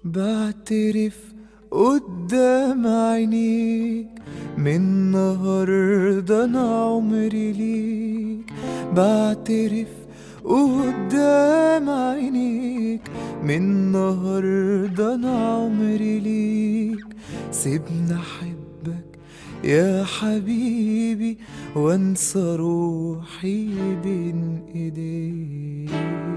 بعترف قدام عينيك من النهاردة أنا عمري ليك بعترف قدام عينيك من النهاردة أنا عمري ليك سيبني أحبك يا حبيبي وانسى روحي بين ايديك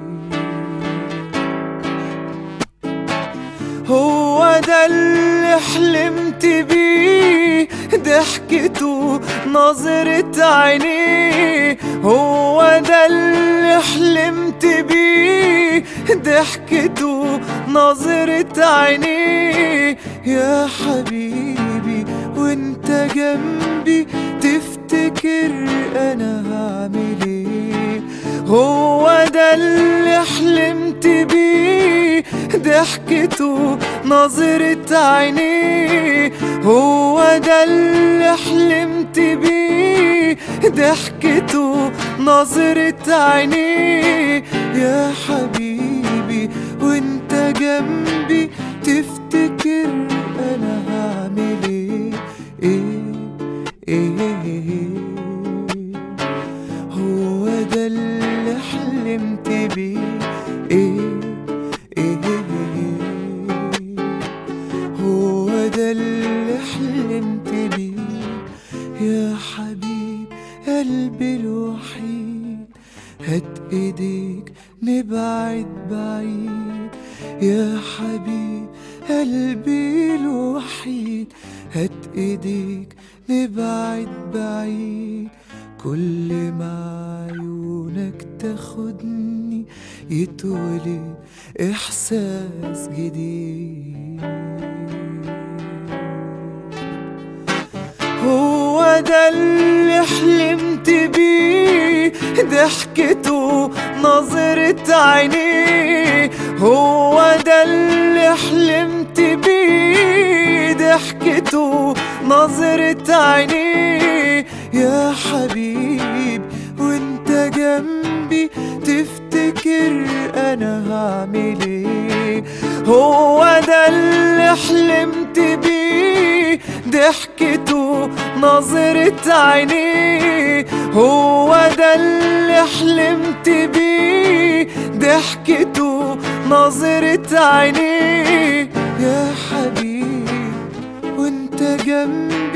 هو ده اللي حلمت بيه ضحكته نظرة عينيه هو ده اللي حلمت بيه ضحكته نظرة عينيه يا حبيبي وانت جنبي تفتكر انا هعمل ايه هو ده اللي حلمت بيه ضحكته نظرة عينيه هو ده اللي حلمت بيه ضحكته نظرة عينيه يا حبيبي وانت جنبي تفتكر انا هعمل ايه ايه ايه, إيه هو ده اللي حلمت بيه ايه ايه, إيه هو ده اللي حلمت بيه يا حبيب قلبي الوحيد هات ايديك نبعد بعيد يا حبيب قلبي الوحيد هات ايديك نبعد بعيد كل ما عيونك تاخدني يتولد احساس جديد هو ده اللي حلمت بيه ضحكته نظرة عينيه هو ده اللي حلمت بيه ضحكته نظرة عينيه يا حبيب وانت جنبي تفتكر انا هعمل ايه هو ده اللي حلمت بيه ضحكته نظرة عينيه هو ده اللي حلمت بيه ضحكته نظرة عينيه يا حبيب وانت جنبي